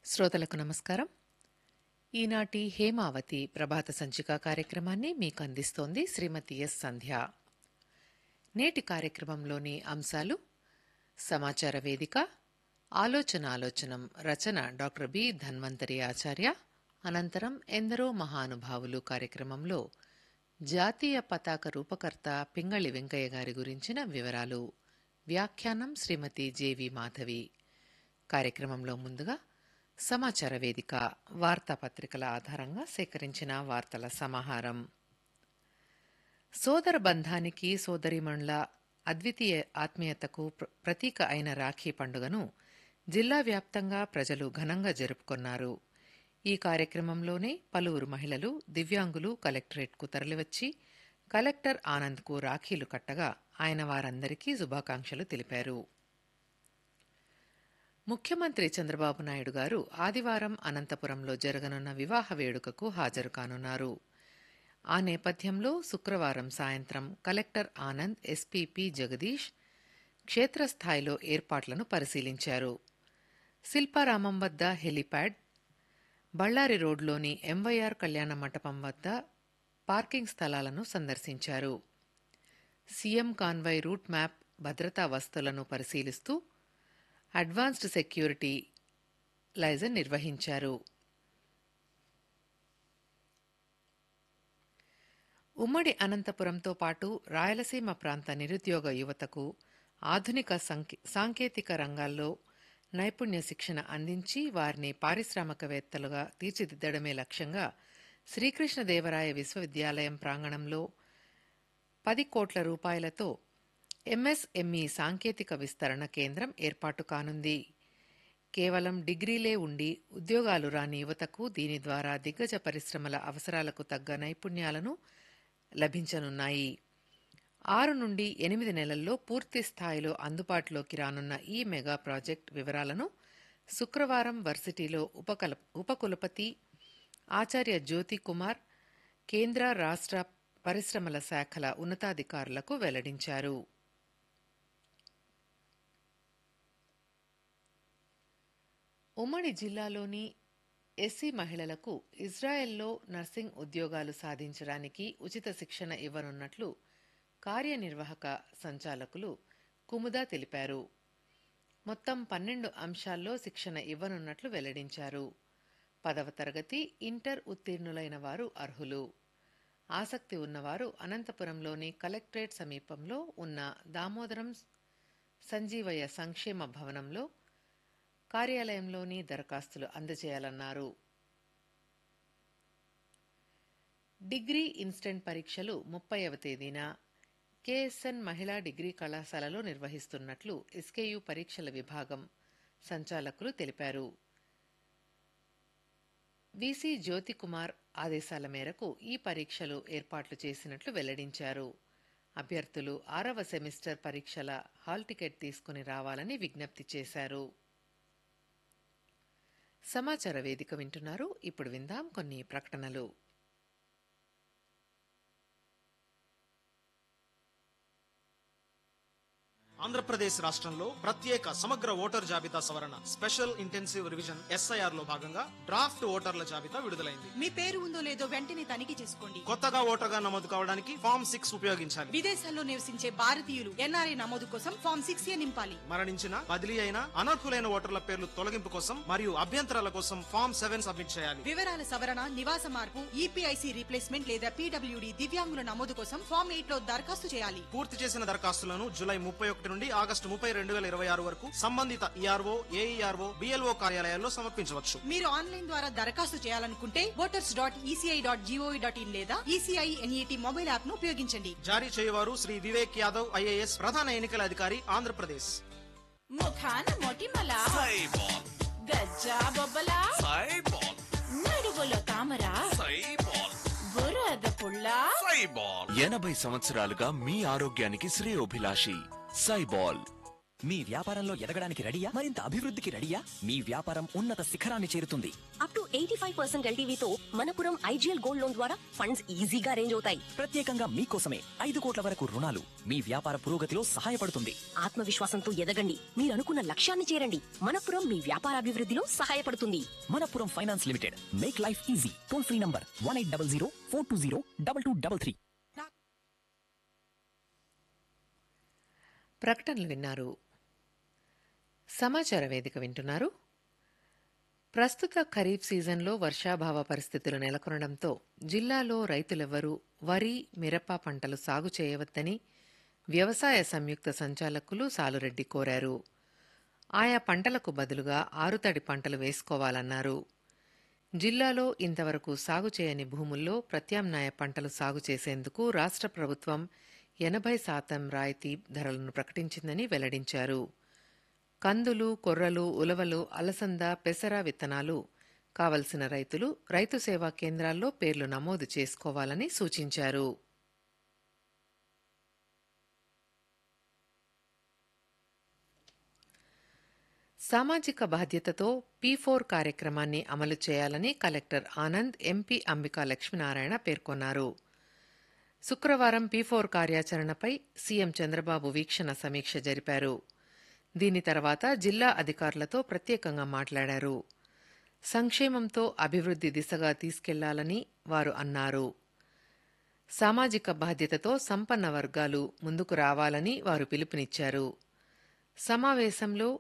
శ్రోతలకు నమస్కారం ఈనాటి హేమావతి ప్రభాత సంచిక కార్యక్రమాన్ని మీకు అందిస్తోంది శ్రీమతి ఎస్ సంధ్య నేటి కార్యక్రమంలోని అంశాలు సమాచార వేదిక ఆలోచన ఆలోచనం రచన డాక్టర్ బి ధన్వంతరి ఆచార్య అనంతరం ఎందరో మహానుభావులు కార్యక్రమంలో జాతీయ పతాక రూపకర్త పింగళి వెంకయ్య గారి గురించిన వివరాలు వ్యాఖ్యానం శ్రీమతి జేవి మాధవి కార్యక్రమంలో ముందుగా సమాచార వేదిక వార్తాపత్రికల ఆధారంగా సేకరించిన వార్తల సమాహారం సోదర బంధానికి సోదరిమణుల అద్వితీయ ఆత్మీయతకు ప్ర- ప్రతీక అయిన రాఖీ పండుగను జిల్లా వ్యాప్తంగా ప్రజలు ఘనంగా జరుపుకున్నారు ఈ కార్యక్రమంలోనే పలువురు మహిళలు దివ్యాంగులు కలెక్టరేట్కు తరలివచ్చి కలెక్టర్ ఆనంద్కు రాఖీలు కట్టగా ఆయన వారందరికీ శుభాకాంక్షలు తెలిపారు ముఖ్యమంత్రి చంద్రబాబు నాయుడు గారు ఆదివారం అనంతపురంలో జరగనున్న వివాహ వేడుకకు హాజరు కానున్నారు ఆ నేపథ్యంలో శుక్రవారం సాయంత్రం కలెక్టర్ ఆనంద్ ఎస్పీపీ జగదీష్ క్షేత్రస్థాయిలో ఏర్పాట్లను పరిశీలించారు శిల్పారామం వద్ద హెలిప్యాడ్ బళ్ళారి రోడ్లోని ఎంవైఆర్ కళ్యాణ మంటపం వద్ద పార్కింగ్ స్థలాలను సందర్శించారు సీఎం కాన్వాయ్ రూట్ మ్యాప్ భద్రతా వస్తువులను పరిశీలిస్తూ అడ్వాన్స్డ్ సెక్యూరిటీ లైజన్ నిర్వహించారు ఉమ్మడి అనంతపురంతో పాటు రాయలసీమ ప్రాంత నిరుద్యోగ యువతకు ఆధునిక సంకే- సాంకేతిక రంగాల్లో నైపుణ్య శిక్షణ అందించి వారిని పారిశ్రామికవేత్తలుగా తీర్చిదిద్దడమే లక్ష్యంగా శ్రీకృష్ణదేవరాయ విశ్వవిద్యాలయం ప్రాంగణంలో పది కోట్ల రూపాయలతో ఎంఎస్ఎంఈ సాంకేతిక విస్తరణ కేంద్రం ఏర్పాటు కానుంది కేవలం డిగ్రీలే ఉండి ఉద్యోగాలు రాని యువతకు దీని ద్వారా దిగ్గజ పరిశ్రమల అవసరాలకు తగ్గ నైపుణ్యాలను లభించనున్నాయి ఆరు నుండి ఎనిమిది నెలల్లో పూర్తి స్థాయిలో అందుబాటులోకి రానున్న ఈ మెగా ప్రాజెక్ట్ వివరాలను శుక్రవారం వర్సిటీలో ఉపకల ఉపకులపతి ఆచార్య జ్యోతి కుమార్ కేంద్ర రాష్ట్ర పరిశ్రమల శాఖల ఉన్నతాధికారులకు వెల్లడించారు ఉమ్మడి జిల్లాలోని ఎస్సీ మహిళలకు ఇజ్రాయెల్లో నర్సింగ్ ఉద్యోగాలు సాధించడానికి ఉచిత శిక్షణ ఇవ్వనున్నట్లు కార్యనిర్వాహక సంచాలకులు కుముదా తెలిపారు మొత్తం పన్నెండు అంశాల్లో శిక్షణ ఇవ్వనున్నట్లు వెల్లడించారు పదవ తరగతి ఇంటర్ ఉత్తీర్ణులైన వారు అర్హులు ఆసక్తి ఉన్నవారు అనంతపురంలోని కలెక్టరేట్ సమీపంలో ఉన్న దామోదరం సంజీవయ్య సంక్షేమ భవనంలో కార్యాలయంలోని దరఖాస్తులు అందజేయాలన్నారు డిగ్రీ ఇన్స్టెంట్ పరీక్షలు ముప్పైవ తేదీన కేఎస్ఎన్ మహిళా డిగ్రీ కళాశాలలో నిర్వహిస్తున్నట్లు ఎస్కేయు పరీక్షల విభాగం సంచాలకులు తెలిపారు వీసీ జ్యోతి కుమార్ ఆదేశాల మేరకు ఈ పరీక్షలు ఏర్పాట్లు చేసినట్లు వెల్లడించారు అభ్యర్థులు ఆరవ సెమిస్టర్ పరీక్షల హాల్ టికెట్ తీసుకుని రావాలని విజ్ఞప్తి చేశారు సమాచార వేదిక వింటున్నారు ఇప్పుడు విందాం కొన్ని ప్రకటనలు ఆంధ్రప్రదేశ్ రాష్ట్రంలో ప్రత్యేక సమగ్ర ఓటర్ జాబితా సవరణ స్పెషల్ ఇంటెన్సివ్ రివిజన్ ఎస్ఐఆర్ లో భాగంగా డ్రాఫ్ట్ ఓటర్ల జాబితా విడుదలైంది మీ పేరు ఉందో లేదో వెంటనే తనిఖీ చేసుకోండి కొత్తగా ఓటర్గా నమోదు కావడానికి ఫామ్ సిక్స్ ఉపయోగించాలి విదేశాల్లో నివసించే భారతీయులు ఎన్ఆర్ఐ నమోదు కోసం ఫామ్ సిక్స్ ఏ నింపాలి మరణించిన బదిలీ అయిన అనర్హులైన ఓటర్ల పేర్లు తొలగింపు కోసం మరియు అభ్యంతరాల కోసం ఫామ్ సెవెన్ సబ్మిట్ చేయాలి వివరాల సవరణ నివాస మార్పు ఈపీఐసి రీప్లేస్మెంట్ లేదా పీడబ్ల్యూడి దివ్యాంగుల నమోదు కోసం ఫామ్ ఎయిట్ లో దరఖాస్తు చేయాలి పూర్తి చేసిన దరఖాస్తులను జూలై ముప్పై ఒకటి నుండి ఆగస్టు ముప్పై రెండు వేల ఇరవై ఆరు వరకు సంబంధిత ఈఆర్ఓ ఏఈఆర్ఓ బిఎల్ఓ కార్యాలయాల్లో సమర్పించవచ్చు మీరు ఆన్లైన్ ద్వారా దరఖాస్తు చేయాలనుకుంటే voters dot ECI dot gov dot in లేదా ఈసీఐ ఎన్ఈటి మొబైల్ యాప్ ను ఉపయోగించండి జారీ చేయవారు శ్రీ వివేక్ యాదవ్ ఐఏఎస్ ప్రధాన ఎన్నికల అధికారి ఆంధ్రప్రదేశ్ ముఖాన మొటిమల సైబాల్ గజ్జా బొబ్బల సైబాల్ నడువులో తామర సైబాల్ బురద పుల్ల సైబాల్ ఎనభై సంవత్సరాలుగా మీ ఆరోగ్యానికి శ్రేయోభిలాషి సైబాల్ మీ వ్యాపారంలో ఎదగడానికి రెడీయా మరింత అభివృద్ధికి రెడీయా మీ వ్యాపారం ఉన్నత శిఖరాన్ని చేరుతుంది up to eighty five percent ఎల్టీవీతో మనపురం ఐజీఎల్ గోల్డ్ లోన్ ద్వారా ఫండ్స్ ఈజీగా అరేంజ్ అవుతాయి ప్రత్యేకంగా మీకోసమే ఐదు కోట్ల వరకు రుణాలు మీ వ్యాపార పురోగతిలో సహాయపడుతుంది ఆత్మవిశ్వాసంతో ఎదగండి మీరు అనుకున్న లక్ష్యాన్ని చేరండి మనపురం మీ వ్యాపార అభివృద్ధిలో సహాయపడుతుంది Manappuram finance limited make life easy toll free number one eight double zero four two zero double two double three ప్రకటనలు విన్నారు సమాచార వేదిక వింటున్నారు ప్రస్తుత ఖరీఫ్ సీజన్లో వర్షాభావ పరిస్థితులు నెలకొనడంతో జిల్లాలో రైతులెవ్వరూ వరి మిరప పంటలు సాగు చేయవద్దని వ్యవసాయ సంయుక్త సంచాలకులు సాలురెడ్డి కోరారు ఆయా పంటలకు బదులుగా ఆరుతడి పంటలు వేసుకోవాలన్నారు జిల్లాలో ఇంతవరకు సాగు చేయని భూముల్లో ప్రత్యామ్నాయ పంటలు సాగు చేసేందుకు రాష్ట్ర ప్రభుత్వం ఎనభై శాతం రాయితీ ధరలను ప్రకటించిందని వెల్లడించారు కందులు కొర్రలు ఉలవలు అలసంద పెసర విత్తనాలు కావలసిన రైతులు రైతు సేవా కేంద్రాల్లో పేర్లు నమోదు చేసుకోవాలని సూచించారు సామాజిక బాధ్యతతో పీ ఫోర్ కార్యక్రమాన్ని అమలు చేయాలని కలెక్టర్ ఆనంద్ ఎంపీ అంబికా లక్ష్మీనారాయణ పేర్కొన్నారు శుక్రవారం పీ ఫోర్ కార్యాచరణపై సీఎం చంద్రబాబు వీక్షణ సమీక్ష జరిపారు దీని తర్వాత జిల్లా అధికారులతో ప్రత్యేకంగా మాట్లాడారు సంక్షేమంతో అభివృద్ధి దిశగా తీసుకెళ్లాలని వారు అన్నారు సామాజిక బాధ్యతతో సంపన్న వర్గాలు ముందుకు రావాలని వారు పిలుపునిచ్చారు సమావేశంలో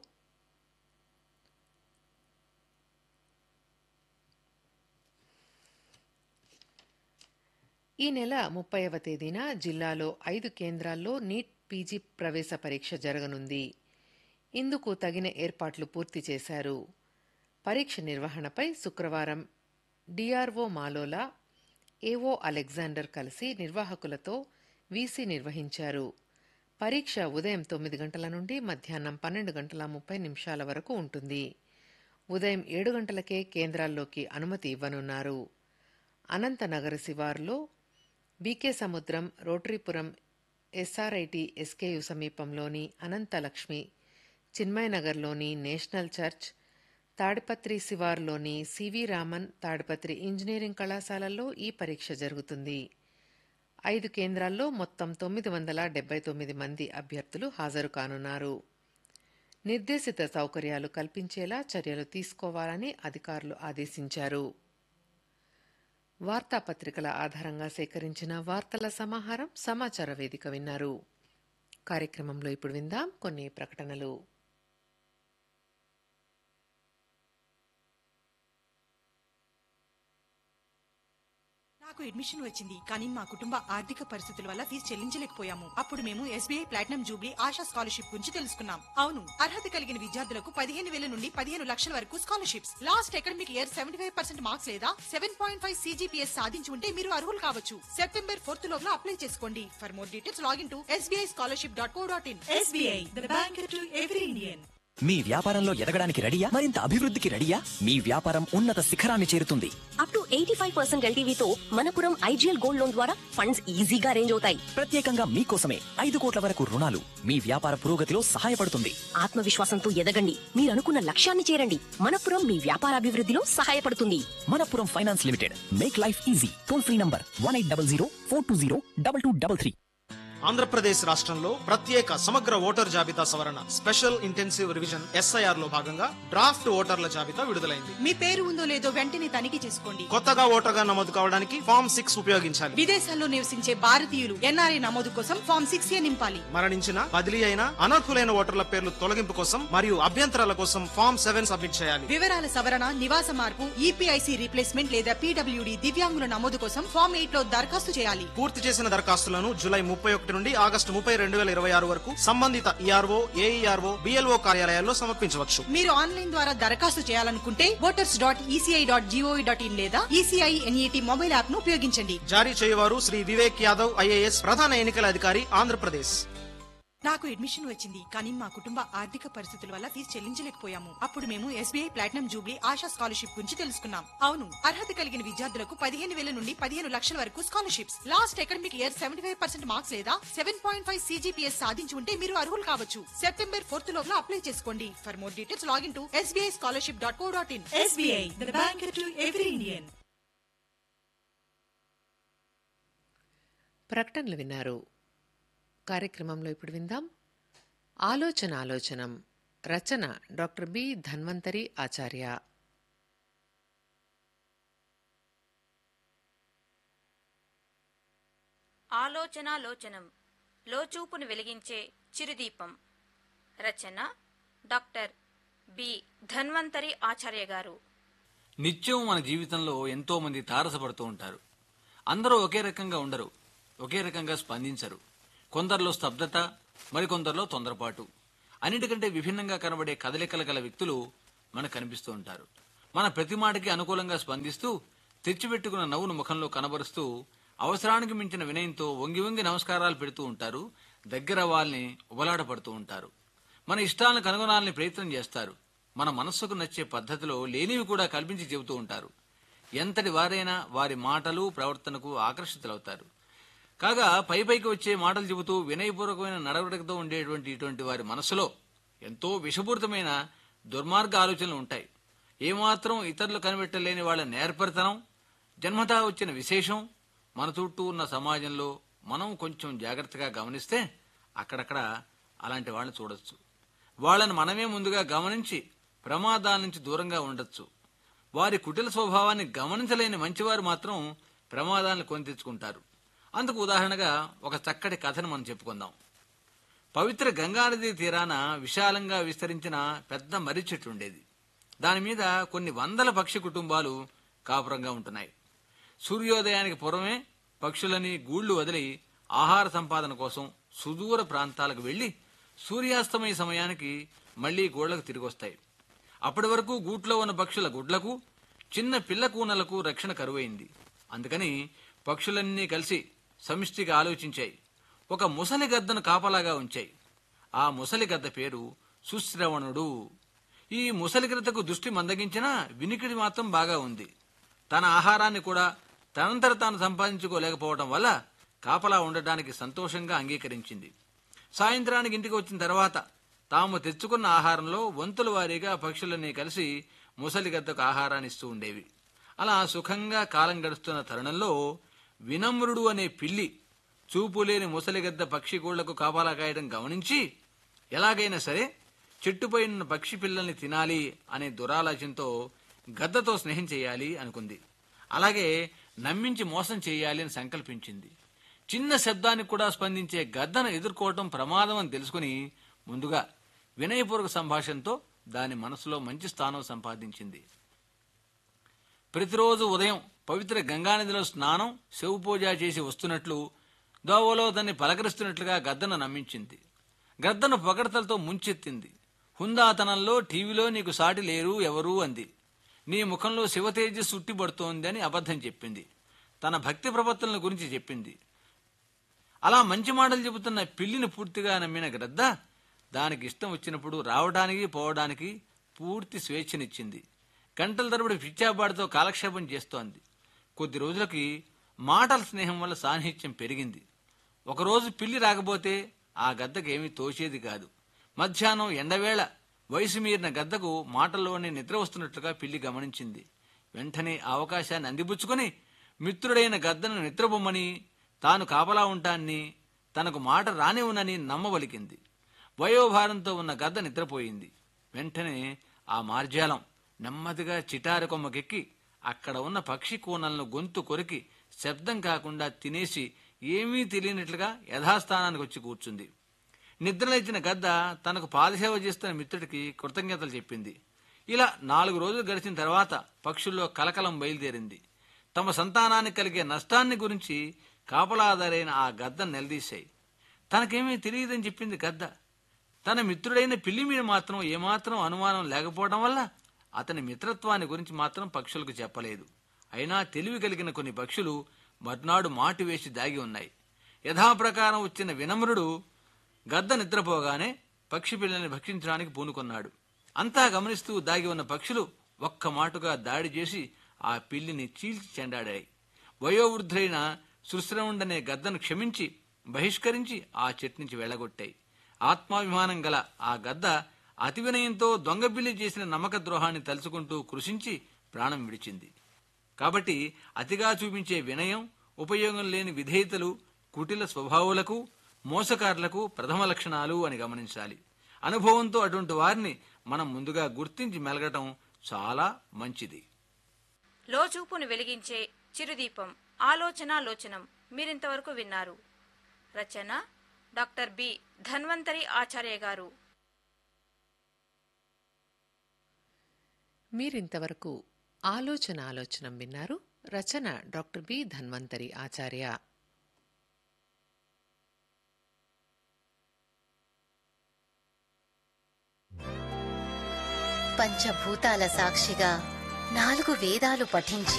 ఈ నెల ముప్పైవ తేదీన జిల్లాలో ఐదు కేంద్రాల్లో నీట్ పీజీ ప్రవేశ పరీక్ష జరగనుంది ఇందుకు తగిన ఏర్పాట్లు పూర్తి చేశారు పరీక్ష నిర్వహణపై శుక్రవారం డిఆర్ఓ మాలోలా ఏఓ అలెగ్జాండర్ కలిసి నిర్వాహకులతో వీసీ నిర్వహించారు పరీక్ష ఉదయం తొమ్మిది గంటల నుండి మధ్యాహ్నం పన్నెండు గంటల ముప్పై నిమిషాల వరకు ఉంటుంది ఉదయం ఏడు గంటలకే కేంద్రాల్లోకి అనుమతి ఇవ్వనున్నారు అనంతనగర శివారులో బీకే సముద్రం రోటరీపురం ఎస్ఆర్ఐటి ఎస్కేయు సమీపంలోని అనంతలక్ష్మి చిన్మయనగర్లోని నేషనల్ చర్చ్ తాడిపత్రి శివార్లోని సివి రామన్ తాడిపత్రి ఇంజనీరింగ్ కళాశాలల్లో ఈ పరీక్ష జరుగుతుంది ఐదు కేంద్రాల్లో మొత్తం తొమ్మిది వందల డెబ్బై తొమ్మిది మంది అభ్యర్థులు హాజరు కానున్నారు నిర్దేశిత సౌకర్యాలు కల్పించేలా చర్యలు తీసుకోవాలని అధికారులు ఆదేశించారు వార్తాపత్రికల ఆధారంగా సేకరించిన వార్తల సమాహారం సమాచార వేదిక విన్నారు కార్యక్రమంలో ఇప్పుడు విందాం కొన్ని ప్రకటనలు నాకు అడ్మిషన్ వచ్చింది కానీ మా కుటుంబ ఆర్థిక పరిస్థితుల వల్ల ఫీజు చెల్లించలేకపోయాము అప్పుడు మేము SBI platinum jubilee Asha scholarship గురించి తెలుసుకున్నాం అవును అర్హత కలిగిన విద్యార్థులకు పదిహేను వేల నుండి పదిహేను లక్షల వరకు scholarships last academic year seventy five percent marks లేదా సెవెన్ పాయింట్ ఫైవ్ సీజీపీఎస్ సాధించి ఉంటే మీరు అర్హులు కావచ్చు సెప్టెంబర్ ఫోర్త్ లోపల అప్లై చేసుకోండి for more details login to SBI scholarship dot co dot in SBI the bank to every Indian మీ వ్యాపారంలో ఎదగడానికి రెడీయా మరింత అభివృద్ధికి రెడీయా మీ వ్యాపారం ఉన్నత శిఖరాన్ని చేరుతుంది up to eighty five percent ఎల్టీవీతో మనపురం ఐజీఎల్ గోల్డ్ లోన్ ద్వారా ఫండ్స్ ఈజీగా అరేంజ్ అవుతాయి ప్రత్యేకంగా మీకోసమే ఐదు కోట్ల వరకు రుణాలు మీ వ్యాపార పురోగతిలో సహాయపడుతుంది ఆత్మవిశ్వాసంతో ఎదగండి మీరు అనుకున్న లక్ష్యాన్ని చేరండి మనపురం మీ వ్యాపార అభివృద్ధిలో సహాయపడుతుంది Manappuram finance limited make life easy toll free number one eight double zero four two zero double two double three Andhra Pradesh రాష్ట్రంలో ప్రత్యేక సమగ్ర ఓటర్ జాబితా సవరణ స్పెషల్ ఇంటెన్సివ్ రివిజన్ ఎస్ఐఆర్ లో భాగంగా డ్రాఫ్ట్ ఓటర్ల జాబితా విడుదలైంది మీ పేరు ఉందో లేదో వెంటనే తనిఖీ చేసుకోండి కొత్తగా ఓటర్గా నమోదు కావడానికి ఫామ్ సిక్స్ ఉపయోగించాలి విదేశాల్లో నివసించే భారతీయులు ఎన్ఆర్ఐ నమోదు కోసం ఫామ్ సిక్స్ ఏ నింపాలి మరణించిన బదిలీ అయిన అనర్హులైన ఓటర్ల పేర్లు తొలగింపు కోసం మరియు అభ్యంతరాల కోసం ఫామ్ సెవెన్ సబ్మిట్ చేయాలి వివరాల సవరణ నివాస మార్పు ఈపీఐసి రీప్లేస్మెంట్ లేదా పీడబ్ల్యూడి దివ్యాంగుల నమోదు కోసం ఫామ్ ఎయిట్ లో దరఖాస్తు చేయాలి పూర్తి చేసిన దరఖాస్తులను జూలై ముప్పై ఒకటి నుండి ఆగస్టు ముప్పై రెండు వేల ఇరవై ఆరు వరకు సంబంధిత ఈఆర్ఓ ఏఈఆర్ఓ బిఎల్ఓ కార్యాలయాల్లో సమర్పించవచ్చు మీరు ఆన్లైన్ ద్వారా దరఖాస్తు చేయాలనుకుంటే voters dot ECI dot gov dot in లేదా ఈసీఐ ఎన్ఈటి మొబైల్ యాప్ ను ఉపయోగించండి జారీ చేయవారు శ్రీ వివేక్ యాదవ్ ఐఏఎస్ ప్రధాన ఎన్నికల అధికారి ఆంధ్రప్రదేశ్ నాకు అడ్మిషన్ వచ్చింది కానీ మా కుటుంబ ఆర్థిక పరిస్థితుల వల్ల ఫీజు చెల్లించలేకపోయాము అప్పుడు మేము SBI platinum jubilee Asha scholarship గురించి తెలుసుకున్నాం అవును అర్హత కలిగిన విద్యార్థులకు పదిహేను వేల నుండి పదిహేను లక్షల వరకు scholarships last academic year seventy five percent marks లేదా సెవెన్ పాయింట్ ఫైవ్ సీజీపీఎస్ సాధించి ఉంటే మీరు అర్హులు కావచ్చు సెప్టెంబర్ ఫోర్త్ లోపల అప్లై చేసుకోండి for more details login to SBI scholarship dot co dot in SBI the bank to every Indian ప్రకటనలు విన్నారు కార్యక్రమంలో ఇప్పుడు విందాం ఆలోచన ఆలోచనం రచన డాక్టర్ బి ధన్వంతరి ఆచార్య ఆలోచనాలోచనం లోచూపును వెలిగించే చిరుదీపం రచన డాక్టర్ బి ధన్వంతరి ఆచార్య గారు నిత్యం మన జీవితంలో ఎంతో మంది తారసపడుతూ ఉంటారు అందరూ ఒకే రకంగా ఉండరు ఒకే రకంగా స్పందించరు కొందరిలో స్తబ్దత మరికొందరిలో తొందరపాటు అన్నిటికంటే విభిన్నంగా కనబడే కదలికల గల వ్యక్తులు మనకు కనిపిస్తూ ఉంటారు మన ప్రతి మాటకి అనుకూలంగా స్పందిస్తూ తెచ్చిపెట్టుకున్న నవ్వును ముఖంలో కనబరుస్తూ అవసరానికి మించిన వినయంతో వంగి వంగి నమస్కారాలు పెడుతూ ఉంటారు దగ్గర వాళ్ళని ఉబలాట పడుతూ ఉంటారు మన ఇష్టాలను కనుగొనాలని ప్రయత్నం చేస్తారు మన మనస్సుకు నచ్చే పద్ధతిలో లేనివి కూడా కల్పించి చెబుతూ ఉంటారు ఎంతటి వారైనా వారి మాటలు ప్రవర్తనకు ఆకర్షితులవుతారు కాగా పై పైకి వచ్చే మాటలు చెబుతూ వినయపూర్వకమైన నడవడికతో ఉండేటువంటి ఇటువంటి వారి మనసులో ఎంతో విషపూరితమైన దుర్మార్గ ఆలోచనలు ఉంటాయి ఏమాత్రం ఇతరులు కనిపెట్టలేని వాళ్ళ నేర్పరితనం జన్మతా వచ్చిన విశేషం మన చుట్టూ ఉన్న సమాజంలో మనం కొంచెం జాగ్రత్తగా గమనిస్తే అక్కడక్కడ అలాంటి వాళ్ళని చూడొచ్చు వాళ్ళని మనమే ముందుగా గమనించి ప్రమాదాల నుంచి దూరంగా ఉండొచ్చు వారి కుటిల స్వభావాన్ని గమనించలేని మంచివారు మాత్రం ప్రమాదాలను కొని తెచ్చుకుంటారు అందుకు ఉదాహరణగా ఒక చక్కటి కథను మనం చెప్పుకుందాం పవిత్ర గంగానది తీరాన విశాలంగా విస్తరించిన పెద్ద మర్రి చెట్టు ఉండేది దాని మీద కొన్ని వందల పక్షి కుటుంబాలు కాపురంగా ఉంటున్నాయి సూర్యోదయానికి పూర్వమే పక్షులని గూళ్లు వదిలి ఆహార సంపాదన కోసం సుదూర ప్రాంతాలకు వెళ్లి సూర్యాస్తమయ సమయానికి మళ్లీ గోళ్లకు తిరిగొస్తాయి అప్పటి వరకు గూట్లో ఉన్న పక్షుల గుడ్లకు చిన్న పిల్ల కూనలకు రక్షణ కరువైంది అందుకని పక్షులన్నీ కలిసి సమిష్టిగా ఆలోచించాయి ఒక ముసలి గద్దను కాపలాగా ఉంచాయి ఆ ముసలి గద్ద పేరు సుశ్రవణుడు ఈ ముసలి గద్దకు దృష్టి మందగించినా వినికిడి మాత్రం బాగా ఉంది తన ఆహారాన్ని కూడా తనంతట తాను సంపాదించుకోలేకపోవడం వల్ల కాపలా ఉండటానికి సంతోషంగా అంగీకరించింది సాయంత్రానికి ఇంటికి వచ్చిన తర్వాత తాము తెచ్చుకున్న ఆహారంలో వంతుల వారీగా పక్షులన్నీ కలిసి ముసలి గద్దకు ఆహారాన్ని ఇస్తూ ఉండేవి అలా సుఖంగా కాలం గడుస్తున్న తరుణంలో వినమ్రుడు అనే పిల్లి చూపులేని ముసలిగద్ద పక్షి గూళ్లకు కాపాలా కాయడం గమనించి ఎలాగైనా సరే చెట్టుపై ఉన్న పక్షి పిల్లల్ని తినాలి అనే దురాలోచనతో గద్దతో స్నేహం చేయాలి అనుకుంది అలాగే నమ్మించి మోసం చేయాలి అని సంకల్పించింది చిన్న శబ్దానికి కూడా స్పందించే గద్దను ఎదుర్కోవటం ప్రమాదం అని తెలుసుకుని ముందుగా వినయపూర్వక సంభాషణతో దాని మనసులో మంచి స్థానం సంపాదించింది ప్రతిరోజు ఉదయం పవిత్ర గంగానదిలో స్నానం శివ పూజ చేసి వస్తున్నట్లు దోవలో దాన్ని పలకరిస్తున్నట్లుగా గద్దను నమ్మించింది గద్దను పొగడతలతో ముంచెత్తింది హుందాతనంలో టీవీలో నీకు సాటి లేరు ఎవరు అంది నీ ముఖంలో శివతేజస్సు ఉట్టిపడుతోంది అని అబద్ధం చెప్పింది తన భక్తి ప్రపత్తులను గురించి చెప్పింది అలా మంచి మాటలు చెబుతున్న పిల్లిని పూర్తిగా నమ్మిన గ్రద్ద దానికి ఇష్టం వచ్చినప్పుడు రావడానికి పోవడానికి పూర్తి స్వేచ్ఛనిచ్చింది గంటల తరబడి పిచ్చాబాడితో కాలక్షేపం చేస్తోంది కొద్ది రోజులకి మాటల స్నేహం వల్ల సాన్నిహిత్యం పెరిగింది ఒకరోజు పిల్లి రాకపోతే ఆ గద్దకు ఏమీ తోచేది కాదు మధ్యాహ్నం ఎండవేళ వయసు మీరిన గద్దకు మాటల్లోనే నిద్ర వస్తున్నట్లుగా పిల్లి గమనించింది వెంటనే ఆ అవకాశాన్ని అందిపుచ్చుకొని మిత్రుడైన గద్దను నిద్రబొమ్మని తాను కాపలా ఉంటాన్ని తనకు మాట రానివ్వనని నమ్మవలికింది వయోభారంతో ఉన్న గద్ద నిద్రపోయింది వెంటనే ఆ మార్జాలం నెమ్మదిగా చిటారు కొమ్మకెక్కి అక్కడ ఉన్న పక్షి కూనలను గొంతు కొరికి శబ్దం కాకుండా తినేసి ఏమీ తెలియనట్లుగా యథాస్థానానికి వచ్చి కూర్చుంది నిద్రలేచిన గద్ద తనకు పాదసేవ చేస్తున్న మిత్రుడికి కృతజ్ఞతలు చెప్పింది ఇలా నాలుగు రోజులు గడిచిన తర్వాత పక్షుల్లో కలకలం బయలుదేరింది తమ సంతానానికి కలిగే నష్టాన్ని గురించి కాపలాదారైన ఆ గద్ద నిలదీశాయి తనకేమీ తెలియదని చెప్పింది గద్ద తన మిత్రుడైన పిల్లి మీద మాత్రం ఏమాత్రం అనుమానం లేకపోవడం వల్ల అతని మిత్రత్వాన్ని గురించి మాత్రం పక్షులకు చెప్పలేదు అయినా తెలివి కలిగిన కొన్ని పక్షులు మర్నాడు మాటు వేసి దాగి ఉన్నాయి యథాప్రకారం వచ్చిన వినమ్రుడు గద్ద నిద్రపోగానే పక్షి పిల్లని భక్షించడానికి పూనుకొన్నాడు అంతా గమనిస్తూ దాగి ఉన్న పక్షులు ఒక్క మాటుగా దాడి చేసి ఆ పిల్లిని చీల్చి చెండాడాయి వయోవృద్ధులైన శుశ్రవుండనే గద్దను క్షమించి బహిష్కరించి ఆ చెట్టు నుంచి వెళ్లగొట్టాయి ఆత్మాభిమానం గల ఆ గద్ద అతి వినయంతో దొంగబిల్లి చేసిన నమ్మక ద్రోహాన్ని తలుచుకుంటూ కృషించి ప్రాణం విడిచింది కాబట్టి అతిగా చూపించే వినయం ఉపయోగం లేని విధేయతలు కుటిల స్వభావులకు మోసకారులకు ప్రథమ లక్షణాలు అని గమనించాలి అనుభవంతో అటువంటి వారిని మనం ముందుగా గుర్తించి మెలగటం చాలా మంచిది లోచూపును వెలిగించే చిరుదీపం ఆలోచన లోచనం మీరింతవరకు విన్నారు రచన డాక్టర్ బి ధన్వంతరి ఆచార్య గారు మీరింతవరకు ఆలోచన ఆలోచనం విన్నారు రచన డాక్టర్ బి ధన్వంతరి ఆచార్య పంచభూతాల సాక్షిగా నాలుగు వేదాలు పఠించి